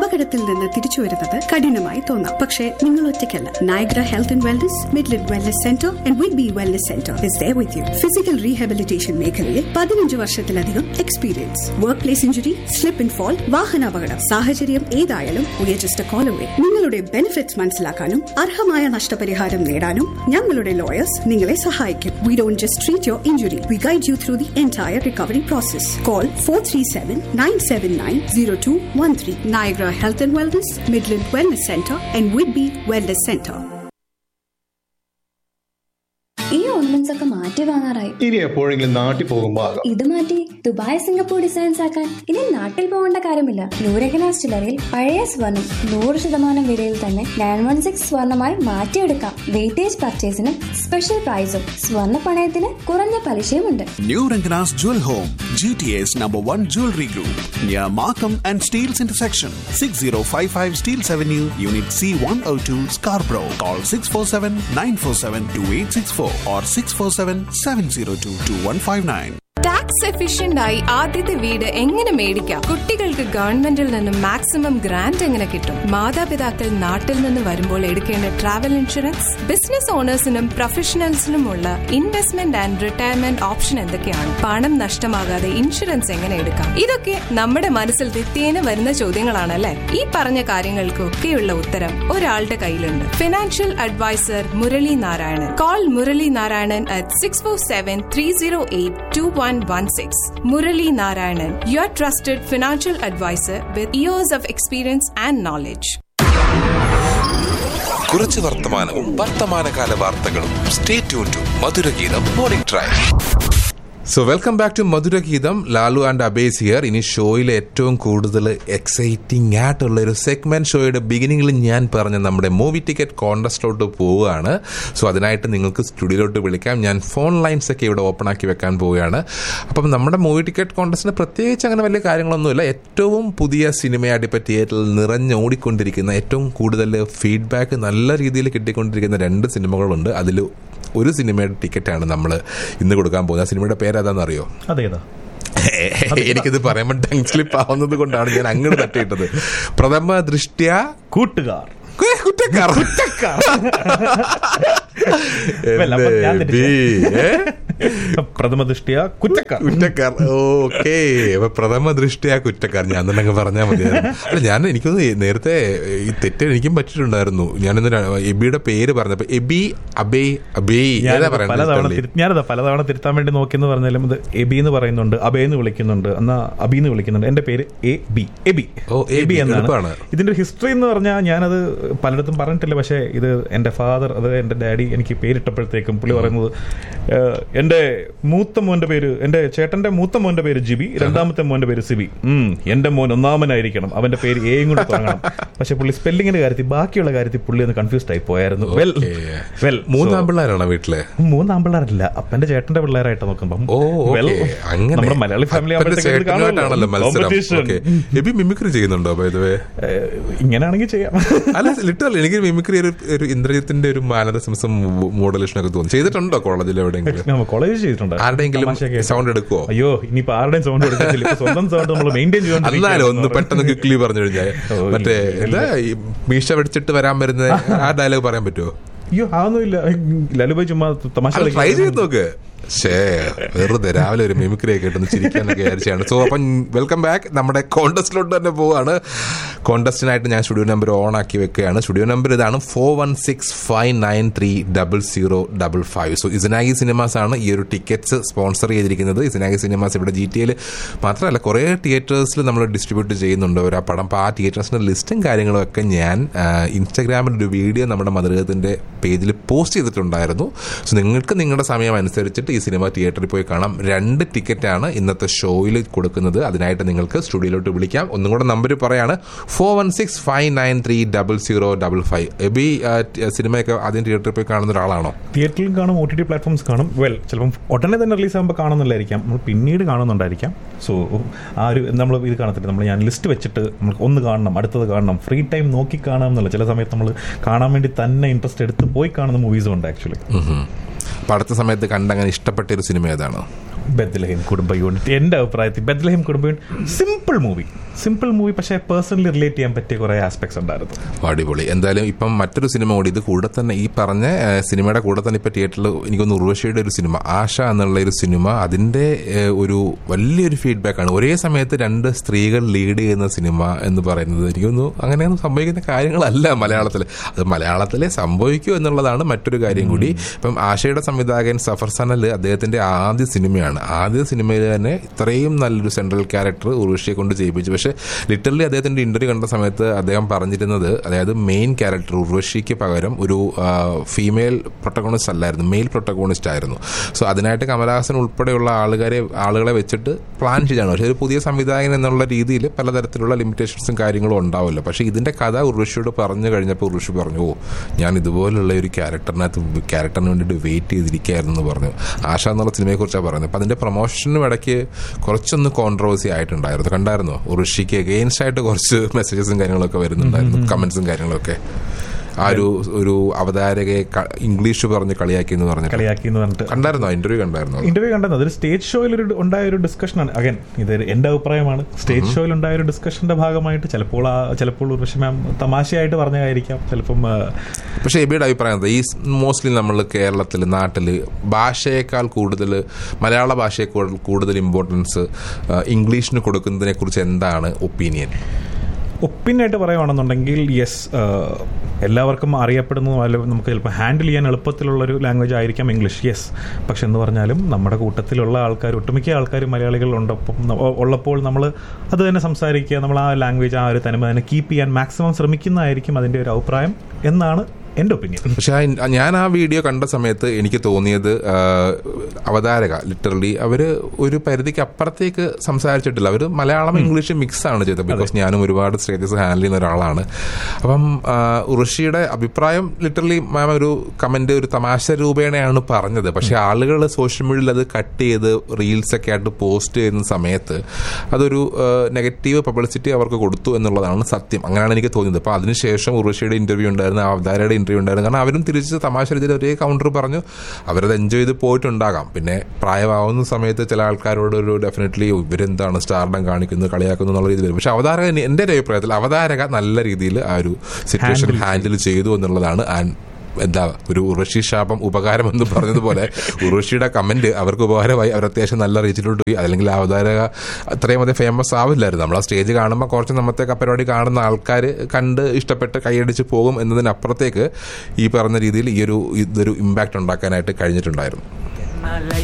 അപകടത്തിൽ നിന്ന് തിരിച്ചു വരുന്നത് കഠിനമായി തോന്നാം പക്ഷേ നിങ്ങൾ ഒറ്റയ്ക്കല്ല Niagara health and wellness Midland wellness centre and Whitby wellness centre is there with you physical rehabilitation മേഖലയിൽ പതിനഞ്ച് വർഷത്തിലധികം experience workplace injury slip and fall വാഹനാപകടം സാഹചര്യം ഏതായാലും we are just a call away നിങ്ങളുടെ benefits മനസ്സിലാക്കാനും അർഹമായ നഷ്ടപരിഹാരം നേടാനും ഞങ്ങളുടെ ലോയേഴ്സ് നിങ്ങളെ സഹായിക്കും we don't just treat your injury we guide you through the entire recovery process call four three seven nine seven nine zero two one three Niagara health and wellness Midland wellness centre and Whitby wellness centre ഈ ornaments ഒക്കെ മാറ്റി വാങ്ങാറായി ഇനി എപ്പോഴെങ്കിലും നാട്ടിൽ പോകുമ്പോ ആകാം ഇത് മാറ്റി ദുബായ് സിംഗപ്പൂർ ഡിസൈൻസ് ആക്കാൻ ഇനി നാട്ടിൽ പോകേണ്ട കാര്യമില്ല നൂരകനാസ് ചില്ലറയിൽ പഴയ സ്വർണം നൂറ് ശതമാനം വിലയിൽ തന്നെ നയൻ വൺ സിക്സ് സ്വർണമായി മാറ്റിയെടുക്കാം വെയിറ്റേജ് പർച്ചേസിന് സ്പെഷ്യൽ പ്രൈസും സ്വർണ്ണ പണയത്തിന് കുറഞ്ഞ പലിശയുമുണ്ട് New Rangana's Jewel Home, GTA's number one jewelry group, near Markham and Steels intersection, 6055 Steels Avenue, Unit C102, Scarborough. Call 647 947 2864 or 647 702 2159. Tax efficient ആയി ആദ്യത്തെ വീട് എങ്ങനെ മേടിക്കാം കുട്ടികൾക്ക് ഗവൺമെന്റിൽ നിന്നും മാക്സിമം ഗ്രാന്റ് എങ്ങനെ കിട്ടും മാതാപിതാക്കൾ നാട്ടിൽ നിന്ന് വരുമ്പോൾ എടുക്കേണ്ട ട്രാവൽ ഇൻഷുറൻസ് ബിസിനസ് ഓണേഴ്സിനും പ്രൊഫഷണൽസിനുമുള്ള ഇൻവെസ്റ്റ്മെന്റ് ആൻഡ് റിട്ടയർമെന്റ് ഓപ്ഷൻ എന്തൊക്കെയാണ് പണം നഷ്ടമാകാതെ ഇൻഷുറൻസ് എങ്ങനെ എടുക്കാം ഇതൊക്കെ നമ്മുടെ മനസ്സിൽ നിത്യേന വരുന്ന ചോദ്യങ്ങളാണല്ലേ ഈ പറഞ്ഞ കാര്യങ്ങൾക്കൊക്കെയുള്ള ഉത്തരം ഒരാളുടെ കയ്യിലുണ്ട് financial adviser Murali Narayanan call Murali Narayanan at six four seven three zero eight two one one six Murali Narayanan your trusted financial adviser with years of experience and knowledge കുറച്ച് വർത്തമാനവും വർത്തമാനകാല വാർത്തകളും stay tune to Madhurageetham morning drive so welcome back to Madhurageetham Lalu and Abi's here ഇനി ഷോയിലെ ഏറ്റവും കൂടുതൽ exciting ആയിട്ടുള്ള ഒരു സെഗ്മെന്റ് ഷോയുടെ ബിഗിനിങ്ങിൽ ഞാൻ പറഞ്ഞ നമ്മുടെ മൂവി ടിക്കറ്റ് കോൺടസ്റ്റിലോട്ട് പോവുകയാണ് സോ അതിനായിട്ട് നിങ്ങൾക്ക് സ്റ്റുഡിയോയിലോട്ട് വിളിക്കാം ഞാൻ ഫോൺ ലൈൻസ് ഒക്കെ ഇവിടെ ഓപ്പൺ ആക്കി വെക്കാൻ പോവുകയാണ് അപ്പം നമ്മുടെ മൂവി ടിക്കറ്റ് കോൺടസ്റ്റിന് പ്രത്യേകിച്ച് അങ്ങനെ വലിയ കാര്യങ്ങളൊന്നുമില്ല ഏറ്റവും പുതിയ സിനിമയായിട്ട് ഇപ്പോൾ തിയേറ്ററിൽ നിറഞ്ഞോടിക്കൊണ്ടിരിക്കുന്ന ഏറ്റവും കൂടുതൽ ഫീഡ്ബാക്ക് നല്ല രീതിയിൽ കിട്ടിക്കൊണ്ടിരിക്കുന്ന രണ്ട് സിനിമകളുണ്ട് അതിൽ ഒരു സിനിമയുടെ ടിക്കറ്റാണ് നമ്മൾ ഇന്ന് കൊടുക്കാൻ പോകുന്നത് ആ സിനിമയുടെ പേരേതാണെന്ന് അറിയോ അതേതാ എനിക്കിത് പറയുമ്പോൾ ടങ് സ്ലിപ്പ് ആവുന്നത് കൊണ്ടാണ് ഞാൻ അങ്ങോട്ട് തട്ടിയിട്ടത് പ്രഥമ ദൃഷ്ട്യ കൂട്ടുകാർ കുറ്റക്കാർ Well, അപ്പൊ ഞാൻ എന്റെ തെറ്റിച്ചു. ബി, ഏ? പ്രഥമ ദൃഷ്ടിയ കുറ്റക്കാർ കുറ്റക്കാർ ഓക്കെ അപ്പൊ പ്രഥമ ദൃഷ്ടിയാ കുറ്റക്കാർ ഞാൻ തന്നെ അങ്ങ് പറഞ്ഞാൽ മതിയായിരുന്നു അല്ല ഞാൻ എനിക്കൊന്ന് നേരത്തെ ഈ തെറ്റ് എനിക്കും പറ്റിയിട്ടുണ്ടായിരുന്നു ഞാനിന്ന് ര- എബിയുടെ പേര് പറഞ്ഞപ്പോ എബി അബേ അബേ ഏതാ ഞാനത് പലതവണ പറയുന്നത് തിരു- ഞാനത് പലതവണ തിരുത്താൻ വേണ്ടി നോക്കിയെന്ന് പറഞ്ഞാലും ഇത് എബി എന്ന് പറയുന്നുണ്ട് അബേ എന്ന് വിളിക്കുന്നുണ്ട് എന്നാ അബി എന്ന് വിളിക്കുന്നുണ്ട് എന്റെ പേര് എ ബി എബി ഓ, എബി, എളുപ്പമാണ്. ഇതിന്റെ ഹിസ്റ്ററി എന്ന് പറഞ്ഞാൽ ഞാനത് പലയിടത്തും പറഞ്ഞിട്ടില്ല പക്ഷേ ഇത് എന്റെ ഫാദർ അത് എന്റെ ഡാഡി എനിക്ക് പേരിട്ടപ്പോഴത്തേക്കും പുള്ളി പറയുന്നത് ഏഹ്, എന്റെ മൂത്ത മോന്റെ പേര് എന്റെ ചേട്ടന്റെ മൂത്ത മോന്റെ പേര് ജിബി രണ്ടാമത്തെ മോന്റെ പേര് സിബി ഉം, എന്റെ മോൻ ഒന്നാമനായിരിക്കണം അവന്റെ പേര് എയും കൂടെ തുടങ്ങണം പക്ഷെ പുള്ളി സ്പെല്ലിങ്ങിന്റെ കാര്യത്തിൽ ബാക്കിയുള്ള കാര്യത്തിൽ പുള്ളി ഒന്ന് കൺഫ്യൂസ്ഡ് ആയി പോയായിരുന്നു വെൽ വെൽ മൂന്നാം പിള്ളേരാണോ വീട്ടിലെ മൂന്നാം പിള്ളേരല്ല അപ്പന്റെ ചേട്ടന്റെ പിള്ളേരായിട്ട് നോക്കുമ്പം ഓ well, ഓക്കെ അങ്ങനെ നമ്മുടെ മലയാളി ഫാമിലി അപ്പന്റെ ചേട്ടനുമായിട്ടാണല്ലോ മത്സരം ഓക്കെ എബി മിമിക്രി ചെയ്യുന്നുണ്ടോ ബൈ ദ വേ ഇങ്ങനെയാണെങ്കിൽ ചെയ്യാം അല്ല ലിറ്ററൽ എനിക്ക് മിമിക്രി ഒരു ഒരു ഇന്ദ്രജിത്തിന്റെ ഒരു മാനദശംസം മോഡലേഷൻ ഒക്കെ തോന്നി ചെയ്തിട്ടുണ്ടോ കോളേജിൽ എവിടെയെങ്കിലും കോളേജ് ചെയ്തിട്ടുണ്ട് ആരുടെയെങ്കിലും തമാശയൊക്കെ ആയിട്ട്. സൗണ്ട് എടുക്കുവോ അയ്യോ ഇനിയിപ്പോ ആരുടെയും സൗണ്ട് എടുക്കത്തില്ല ഇപ്പൊ സ്വന്തം സൗണ്ട് നമ്മൾ മെയിൻറ്റെയിൻ എന്നാലും ഒന്ന് പെട്ടെന്ന് ക്വിക്ലി പറഞ്ഞു കഴിഞ്ഞാൽ ഓ, മറ്റേ ഇല്ല. എന്താ ഈ മീശ വെടിച്ചിട്ട് വരാൻ വരുന്ന ആ ഡയലോഗ് പറയാൻ പറ്റുമോ അയ്യോ അതൊന്നുമില്ല ലലുബായ് ചുമ്മാ തമാശ ട്രൈ കളിക്കുകയാണ്. ചെയ്ത് നോക്ക് ഷേ വെറുതെ രാവിലെ ഒരു മിമിക്രി ഒക്കെ ഇട്ടൊന്ന് ചിരിക്കാന്നൊക്കെ വിചാരിച്ചാണ് സോ അപ്പം വെൽക്കം ബാക്ക് നമ്മുടെ കോണ്ടസ്റ്റിലോട്ട് തന്നെ പോവാണ് കോണ്ടസ്റ്റിനായിട്ട് ഞാൻ സ്റ്റുഡിയോ നമ്പർ ഓൺ ആക്കി വെക്കുകയാണ് സ്റ്റുഡിയോ നമ്പർ ഇതാണ് four one six five nine three double zero double five so Izanagi cinemas ആണ് ഈ ഒരു ടിക്കറ്റ്സ് സ്പോൺസർ ചെയ്തിരിക്കുന്നത് ഇസനാഗി സിനിമാസ് ഇവിടെ ജി ടി എയിൽ മാത്രമല്ല കുറേ തിയേറ്റേഴ്സിൽ നമ്മൾ ഡിസ്ട്രിബ്യൂട്ട് ചെയ്യുന്നുണ്ട് ഒരു ആ പടം അപ്പോൾ ആ തിയേറ്റേഴ്സിൻ്റെ ലിസ്റ്റും കാര്യങ്ങളും ഒക്കെ ഞാൻ ഇൻസ്റ്റാഗ്രാമിൽ ഒരു വീഡിയോ നമ്മുടെ മതൃകത്തിൻ്റെ പേജിൽ പോസ്റ്റ് ചെയ്തിട്ടുണ്ടായിരുന്നു സോ നിങ്ങൾക്ക് നിങ്ങളുടെ സമയം അനുസരിച്ചിട്ട് ഈ സിനിമ തിയേറ്ററിൽ പോയി കാണാം രണ്ട് ടിക്കറ്റാണ് ഇന്നത്തെ ഷോയിൽ കൊടുക്കുന്നത് അതിനായിട്ട് നിങ്ങൾക്ക് സ്റ്റുഡിയോയിലോട്ട് വിളിക്കാം ഒന്നും കൂടെ നമ്പർ പറയാണ് four one six five nine three double zero double five Abi ആ, ടി- സിനിമയൊക്കെ ആദ്യം തിയേറ്ററിൽ പോയി കാണുന്ന ഒരാളാണോ തിയേറ്ററിലും കാണും ഒ ടി ടി പ്ലാറ്റ്ഫോംസ് കാണും വെൽ ചിലപ്പം ഉടനെ തന്നെ റിലീസ് ആകുമ്പോൾ കാണുന്നില്ലായിരിക്കാം നമ്മൾ പിന്നീട് കാണുന്നുണ്ടായിരിക്കാം സോ ആ ഒരു നമ്മൾ ഇത് കാണത്തില്ല നമ്മൾ ഞാൻ ലിസ്റ്റ് വെച്ചിട്ട് നമ്മൾ ഒന്ന് കാണണം അടുത്തത് കാണണം ഫ്രീ ടൈം നോക്കി കാണാം എന്നുള്ള ചില സമയത്ത് നമ്മൾ കാണാൻ വേണ്ടി തന്നെ ഇൻട്രസ്റ്റ് എടുത്ത് പോയി കാണുന്ന മൂവീസും ഉണ്ട് ആക്ച്വലി അപ്പം അടുത്ത സമയത്ത് കണ്ടങ്ങനെ ഇഷ്ടപ്പെട്ട ഒരു സിനിമ ഏതാണ് ബദ്ലഹിം കുടുംബ യൂണിറ്റ് എന്റെ അഭിപ്രായത്തിൽ ബദ്ലഹിം കുടുംബ unit simple movie simple movie പക്ഷേ പേഴ്സണലി റിലേറ്റ് ചെയ്യാൻ പറ്റിയ കുറെ ആസ്പെക്ട്സ് ഉണ്ടായിരുന്നു അടിപൊളി എന്തായാലും ഇപ്പം മറ്റൊരു സിനിമ കൂടി ഇത് കൂടെ തന്നെ ഈ പറഞ്ഞ ആ, സിനിമയുടെ കൂടെ തന്നെ ഇപ്പൊ തിയേറ്ററിൽ എനിക്കൊന്ന് ഉർവശിയുടെ ഒരു സിനിമ ആശ എന്നുള്ള ഒരു സിനിമ അതിന്റെ ഏ, ഒരു വലിയൊരു ഫീഡ്ബാക്ക് ആണ് ഒരേ സമയത്ത് രണ്ട് സ്ത്രീകൾ ലീഡ് ചെയ്യുന്ന സിനിമ എന്ന് പറയുന്നത് എനിക്കൊന്നും അങ്ങനെയൊന്നും സംഭവിക്കുന്ന കാര്യങ്ങളല്ല മലയാളത്തിൽ അത് മലയാളത്തിലെ സംഭവിക്കൂ എന്നുള്ളതാണ് മറ്റൊരു കാര്യം കൂടി ഇപ്പം ആശയുടെ സംവിധായകൻ സഫർ സനൽ അദ്ദേഹത്തിന്റെ ആദ്യ സിനിമയാണ് ആദ്യ സിനിമയിൽ തന്നെ ഇത്രയും നല്ലൊരു സെൻട്രൽ ക്യാരക്ടർ ഉർവശിയെ കൊണ്ട് ചെയ്യിപ്പിച്ചു പക്ഷെ ലിറ്ററലി അദ്ദേഹത്തിന്റെ ഇന്റർവ്യൂ കണ്ട സമയത്ത് അദ്ദേഹം പറഞ്ഞിരുന്നത് അതായത് മെയിൻ ക്യാരക്ടർ ഉർവശിക്ക് പകരം ഒരു ഫീമെയിൽ പ്രൊട്ടഗോണിസ്റ്റ് അല്ലായിരുന്നു മെയിൽ പ്രൊട്ടഗോണിസ്റ്റ് ആയിരുന്നു സോ അതിനായിട്ട് കമലഹാസൻ ഉൾപ്പെടെയുള്ള ആളുകാരെ ആളുകളെ വെച്ചിട്ട് പ്ലാൻ ചെയ്താണ് പക്ഷേ ഒരു പുതിയ സംവിധായകൻ എന്നുള്ള രീതിയിൽ പലതരത്തിലുള്ള ലിമിറ്റേഷൻസും കാര്യങ്ങളും ഉണ്ടാവില്ല പക്ഷേ ഇതിന്റെ കഥ ഉർവശിയോട് പറഞ്ഞു കഴിഞ്ഞപ്പോൾ ഉർവശി പറഞ്ഞു ഓ ഞാൻ ഇതുപോലുള്ള ഒരു ക്യാരക്ടറിനകത്ത് ക്യാരക്ടറിന് വേണ്ടിയിട്ട് വെയിറ്റ് ചെയ്തിരിക്കുകയായിരുന്നു എന്ന് പറഞ്ഞു ആശ എന്നുള്ള സിനിമയെക്കുറിച്ചാണ് പറയുന്നത് അപ്പം അതിന്റെ പ്രൊമോഷനും ഇടയ്ക്ക് കുറച്ചൊന്ന് കോൺട്രവേഴ്സി ആയിട്ടുണ്ടായിരുന്നു കണ്ടായിരുന്നോ ഉർവശിക്ക് എഗെയിൻസ്റ്റ് ആയിട്ട് കുറച്ച് മെസ്സേജസും കാര്യങ്ങളൊക്കെ വരുന്നുണ്ടായിരുന്നു കമന്റ്സും കാര്യങ്ങളൊക്കെ ആ ഒരു ഒരു അവതാരകയെ ക- ഇംഗ്ലീഷ് പറഞ്ഞ് കളിയാക്കി എന്ന് പറഞ്ഞു കളിയാക്കി എന്ന് പറഞ്ഞിട്ട് കണ്ടായിരുന്നോ ഇന്റർവ്യൂ കണ്ടായിരുന്നോ ഇന്റർവ്യൂ കണ്ടത് അതൊരു സ്റ്റേജ് ഷോയിൽ ഒരു ഉണ്ടായ ഒരു ഡിസ്കഷനാണ് അഗൈൻ ഇത് എന്റെ അഭിപ്രായമാണ് സ്റ്റേജ് ഷോയിൽ ഉണ്ടായ ഒരു ഡിസ്കഷന്റെ ഭാഗമായിട്ട് ചിലപ്പോൾ ആ ചിലപ്പോൾ ഉർവശി മാം തമാശയായിട്ട് പറഞ്ഞതായിരിക്കാം ചിലപ്പം ആ, പക്ഷേ എബിയുടെ അഭിപ്രായം എന്താ ഈ മോസ്റ്റ്ലി നമ്മൾ കേരളത്തിൽ നാട്ടിൽ ഭാഷയേക്കാൾ കൂടുതൽ മലയാള ഭാഷയെ കൂടുതൽ ഇമ്പോർട്ടൻസ് ഇംഗ്ലീഷിന് കൊടുക്കുന്നതിനെ കുറിച്ച് എന്താണ് ഒപ്പീനിയൻ ഒപ്പീനിയായിട്ട് പറയുവാണെന്നുണ്ടെങ്കിൽ യെസ് എല്ലാവർക്കും അറിയപ്പെടുന്നതും അല്ലെങ്കിൽ നമുക്ക് ചിലപ്പോൾ ഹാൻഡിൽ ചെയ്യാൻ എളുപ്പത്തിലുള്ള ഒരു ലാംഗ്വേജ് ആയിരിക്കാം ഇംഗ്ലീഷ് യെസ് പക്ഷെ എന്ന് പറഞ്ഞാലും നമ്മുടെ കൂട്ടത്തിലുള്ള ആൾക്കാർ ഒട്ടുമിക്ക ആൾക്കാർ മലയാളികൾ ഉണ്ടപ്പം ന- ഉള്ളപ്പോൾ നമ്മൾ അത് തന്നെ സംസാരിക്കുക നമ്മൾ ആ ലാംഗ്വേജ് ആ ഒരു തനിമ തന്നെ കീപ്പ് ചെയ്യാൻ മാക്സിമം ശ്രമിക്കുന്നതായിരിക്കും അതിൻ്റെ ഒരു അഭിപ്രായം എന്നാണ് എൻ്റെ ഒപ്പീനിയൻ പക്ഷെ ആ- ഞാൻ ആ വീഡിയോ കണ്ട സമയത്ത് എനിക്ക് തോന്നിയത് ആ, അവതാരക ലിറ്ററലി അവര് ഒരു പരിധിക്ക് അപ്പുറത്തേക്ക് സംസാരിച്ചിട്ടില്ല അവര് മലയാളം ഇംഗ്ലീഷ് മിക്സ് ആണ് ചെയ്തത് ബിക്കോസ് ഞാനും ഒരുപാട് സ്റ്റേജസ് ഹാൻഡിൽ ചെയ്യുന്ന ഒരാളാണ് അപ്പം ആ, ഉറുഷിയുടെ അഭിപ്രായം ലിറ്ററലി മാം ഒരു കമന്റ് ഒരു തമാശ രൂപേണയാണ് പറഞ്ഞത് പക്ഷെ ആളുകൾ സോഷ്യൽ മീഡിയയിൽ അത് കട്ട് ചെയ്ത് റീൽസ് ഒക്കെ ആയിട്ട് പോസ്റ്റ് ചെയ്യുന്ന സമയത്ത് അതൊരു നെഗറ്റീവ് പബ്ലിസിറ്റി അവർക്ക് കൊടുത്തു എന്നുള്ളതാണ് സത്യം അങ്ങനെയാണ് എനിക്ക് തോന്നിയത് അപ്പോൾ അതിനുശേഷം ഉർവശിയുടെ ഇന്റർവ്യൂ ഉണ്ടായിരുന്നു ആ അവതാരയുടെ ഇന്റർവ്യൂ ഉണ്ടായിരുന്നു കാരണം അവരും തിരിച്ച് തമാശ രീതിയിൽ ഒരേ കൗണ്ടർ പറഞ്ഞു അവരത് എൻജോയ് ചെയ്ത് പോയിട്ടുണ്ടാകാം പിന്നെ പ്രായമാവുന്ന സമയത്ത് ചില ആൾക്കാരോട് ഒരു ഡെഫിനറ്റ്ലി ഇവരെന്താണ് സ്റ്റാർഡം കാണിക്കുന്നത് കളിയാക്കുന്നു എന്നുള്ള രീതിയിൽ വരും പക്ഷെ അവതാരക എൻ്റെ ഒരു അഭിപ്രായത്തിൽ അവതാരക നല്ല രീതിയിൽ ആ ഒരു സിറ്റുവേഷൻ Handle ഹാൻഡിൽ ചെയ്തു എന്നുള്ളതാണ് ആൻഡ് എന്താ ഒരു ഉറഷി ശാപം ഉപകാരം എന്ന് പറഞ്ഞതുപോലെ ഉറഷിയുടെ കമന്റ് അവർക്ക് ഉപകാരമായി അവർ അത്യാവശ്യം നല്ല റീച്ചിലോട്ട് പോയി അല്ലെങ്കിൽ ആ അവതാരക അത്രയും അധികം ഫേമസ് ആവില്ലായിരുന്നു നമ്മൾ ആ സ്റ്റേജ് കാണുമ്പോൾ കുറച്ച് നമ്മത്തെ പരിപാടി കാണുന്ന ആൾക്കാർ കണ്ട് ഇഷ്ടപ്പെട്ട് കൈയടിച്ച് പോകും എന്നതിനപ്പുറത്തേക്ക് ഈ പറഞ്ഞ രീതിയിൽ ഈ ഒരു ഇതൊരു ഇമ്പാക്ട് ഉണ്ടാക്കാനായിട്ട് കഴിഞ്ഞിട്ടുണ്ടായിരുന്നു